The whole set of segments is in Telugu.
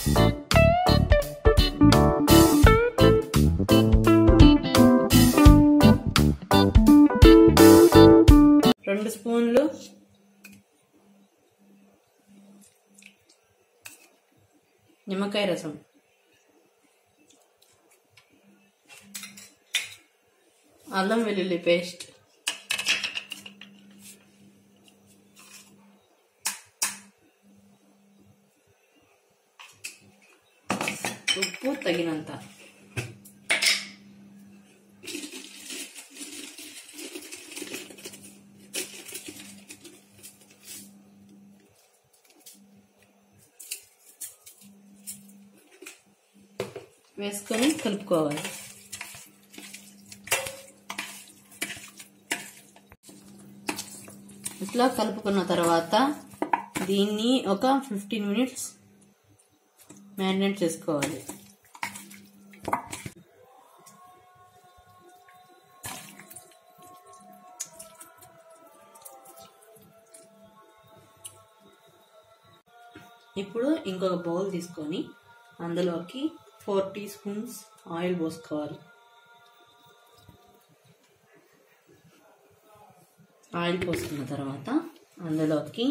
రెండు స్పూన్లు నిమ్మకాయ రసం అల్లం వెల్లుల్లి పేస్ట్ ఉప్పు తగినంత వేసుకొని కలుపుకోవాలి ఇట్లా కలుపుకున్న తర్వాత దీన్ని ఒక ఫిఫ్టీన్ మినిట్స్ మ్యారినేట్ చేసుకోవాలి ఇప్పుడు ఇంకొక బౌల్ తీసుకొని అందులోకి ఫోర్ టీ స్పూన్స్ ఆయిల్ పోసుకోవాలి ఆయిల్ పోసుకున్న తర్వాత అందులోకి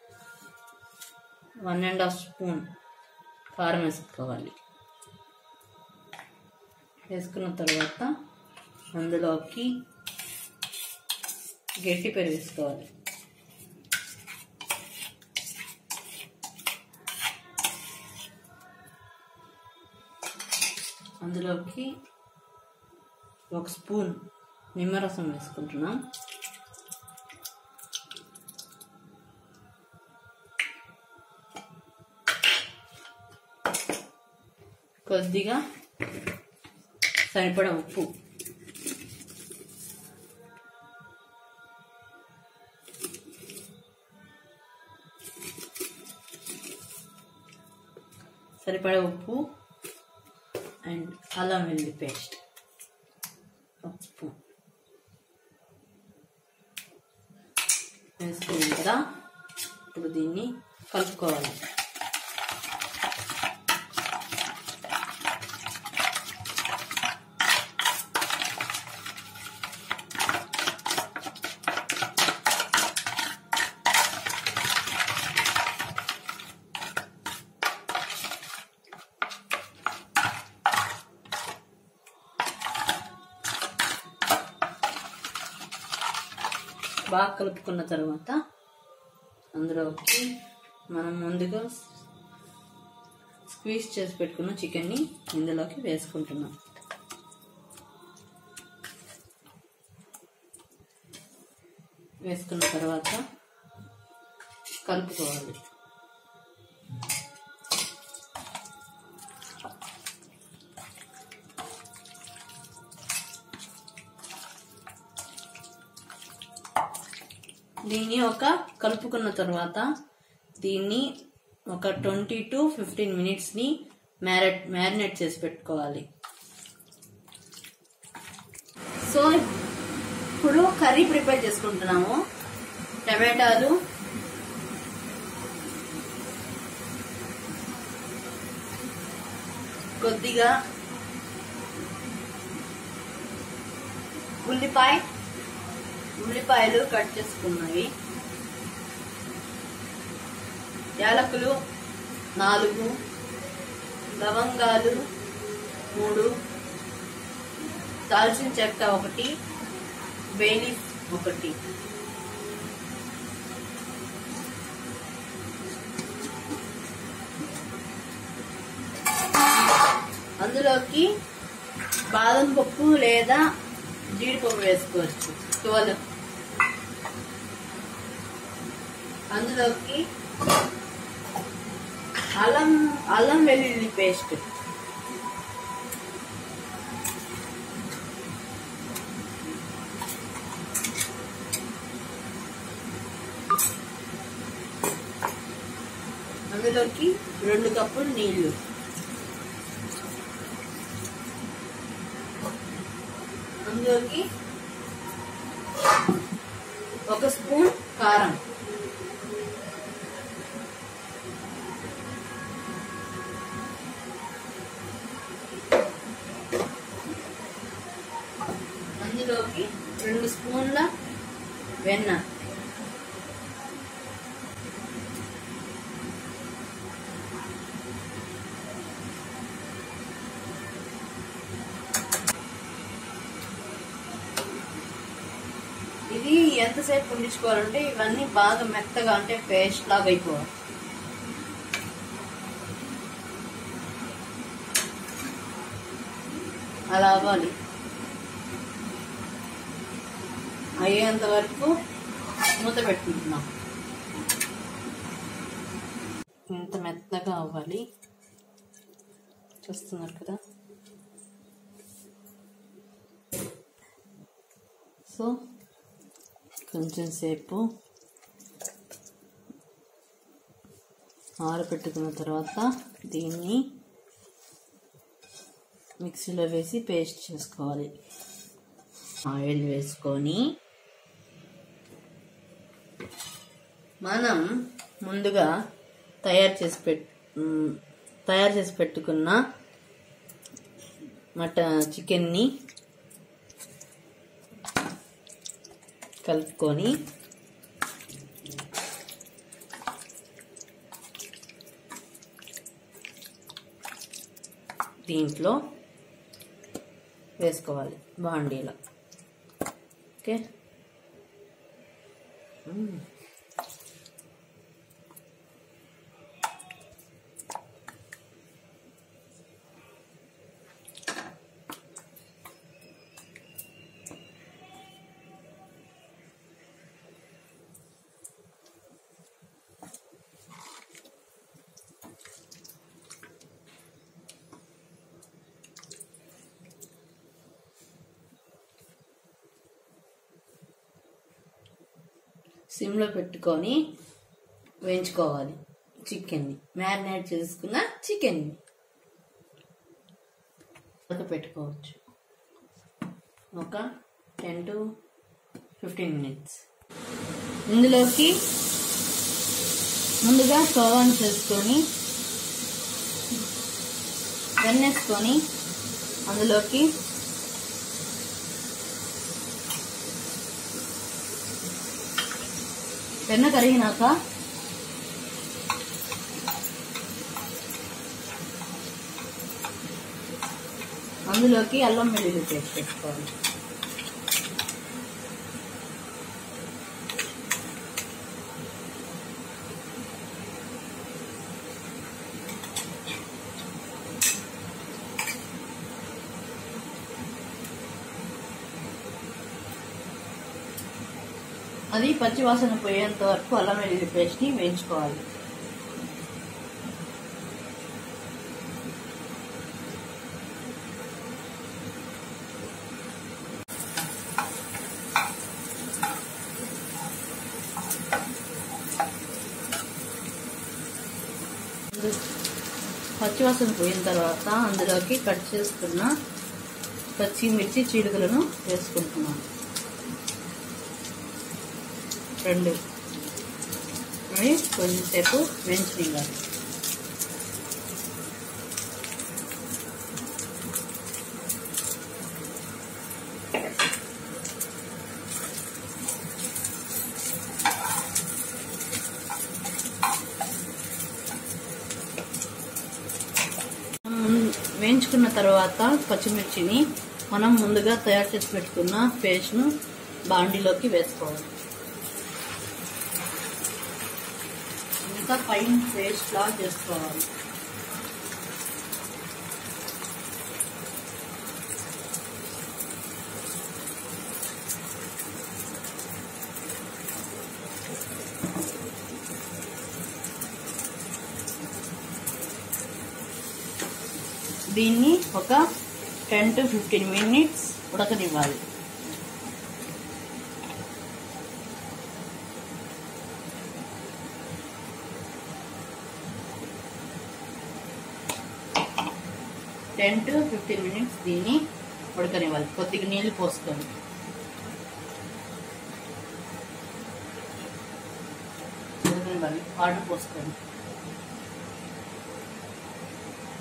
వన్ అండ్ హాఫ్ స్పూన్ కారం వేసుకోవాలి వేసుకున్న తర్వాత అందులోకి గట్టి పెరుగు వేసుకోవాలి అందులోకి ఒక స్పూన్ నిమ్మరసం వేసుకుంటున్నాం కొద్దిగా సరిపడ ఉప్పు సరిపడ ఉప్పు అండ్ అల్లం వెల్లుల్లి పేస్ట్ ఉప్పు వేసుకున్నాం కదా ఇప్పుడు దీన్ని కలుపుకోవాలి బాగా కలుపుకున్న తర్వాత అందులోకి మనం ముందుగా స్క్వీజ్ చేసి పెట్టుకున్న చికెన్ని ఇందులోకి వేసుకుంటున్నాం వేసుకున్న తర్వాత కలుపుకోవాలి దీన్ని ఒక కలుపుకున్న తర్వాత దీన్ని ఒక ట్వంటీ టు ఫిఫ్టీన్ మినిట్స్ని మ్యారెట్ మ్యారినేట్ చేసి పెట్టుకోవాలి సో ఇప్పుడు కర్రీ ప్రిపేర్ చేసుకుంటున్నాము టమాటాలు కొద్దిగా ఉల్లిపాయ ఉల్లిపాయలు కట్ చేసుకున్నవి యాలకులు నాలుగు లవంగాలు మూడు దాల్చిన చెక్క ఒకటి బేలీఫ్ ఒకటి అందులోకి బాదం పప్పు లేదా జీడిపప్పు వేసుకోవచ్చు ట్వెల్వ్ అందులోకి అల్లం అల్లం వెల్లుల్లి పేస్ట్ అందులోకి రెండు కప్పులు నీళ్లు అందులోకి ఒక స్పూన్ కారం ఇందులోకి రెండు స్పూన్ల వెన్న ఇది ఎంతసేపు ఉండించుకోవాలంటే ఇవన్నీ బాగా మెత్తగా అంటే పేస్ట్ లాగా అయిపోవాలి అలా అవ్వాలి అయ్యేంత వరకు మూత పెట్టుకుంటున్నాం ఇంత మెత్తగా అవ్వాలి చూస్తున్నారు కదా సో కొంచెం సేపు ఆరబెట్టుకున్న తర్వాత దీన్ని మిక్సీలో వేసి పేస్ట్ చేసుకోవాలి ఆయిల్ వేసుకొని మనం ముందుగా తయారు చేసి పెట్ మ్, తయారు చేసి పెట్టుకున్న మట చికెన్ని కలుపుకొని దీంట్లో వేసుకోవాలి బాండీలో ఓకే మ్మ్. సిమ్లో పెట్టుకొని వేయించుకోవాలి చికెన్ని మ్యారినేట్ చేసుకున్న చికెన్ని ఒక పెట్టుకోవచ్చు ఒక టెన్ టు ఫిఫ్టీన్ మినిట్స్ ఇందులోకి ముందుగా స్టవ్ ఆన్ చేసుకొని వెన్నేసుకొని అందులోకి వెన్న కరిగినాక అందులోకి అల్లం వెల్లుల్లి పేస్ట్ పెట్టుకోవాలి అది పచ్చివాసన పోయేంత వరకు అల్లం వెల్లుల్లి పేస్ట్ని వేయించుకోవాలి పచ్చివాసన పోయిన తర్వాత అందులోకి కట్ చేసుకున్న పచ్చిమిర్చి చీలుకలను వేసుకుంటున్నాను రెండు అవి కొంచెంసేపు వేయించునివ్వాలి మనం వేయించుకున్న తర్వాత పచ్చిమిర్చిని మనం ముందుగా తయారు చేసి పెట్టుకున్న పేస్ట్ను బాండీలోకి వేసుకోవాలి ఇంకా పైన పేస్ట్ లా చేసుకోవాలి దీన్ని ఒక టెన్ టు ఫిఫ్టీన్ మినిట్స్ ఉడకనివ్వాలి టెన్ టు ఫిఫ్టీన్ మినిట్స్ దీన్ని ఉడకనివ్వాలి కొద్దిగా నీళ్లు పోసుకొని ఉడకనివ్వాలి వాటర్ పోసుకొని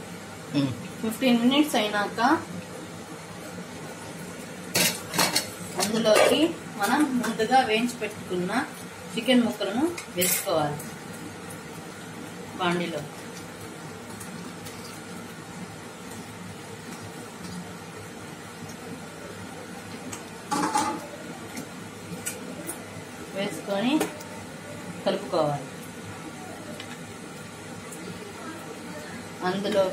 ఫిఫ్టీన్ మినిట్స్ అయినాక అందులోకి మనం ముందుగా వేయించి పెట్టుకున్న చికెన్ ముక్కలను వేసుకోవాలి బాండిలో వేసుకొని కలుపుకోవాలి అందులో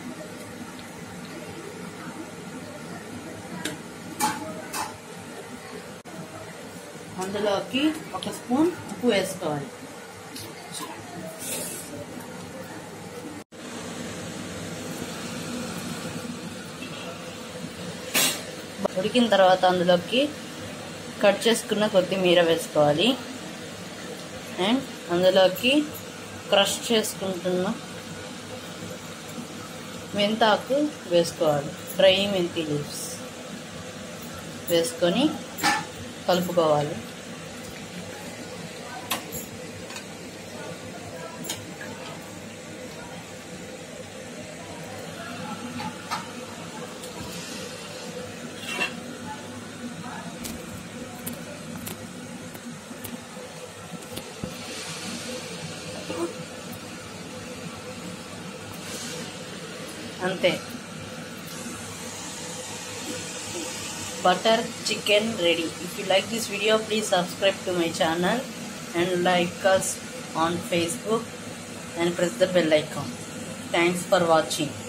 అందులోకి ఒక స్పూన్ ఉప్పు వేసుకోవాలి ఉడికిన తర్వాత అందులోకి కట్ చేసుకున్న కొత్తిమీర వేసుకోవాలి అండ్ అందులోకి క్రష్ చేసుకుంటున్న మెంతాకు వేసుకోవాలి డ్రై మెంతి లీవ్స్ వేసుకొని కలుపుకోవాలి అంతే butter chicken ready if you like this video please subscribe to my channel and like us on facebook and press the bell icon thanks for watching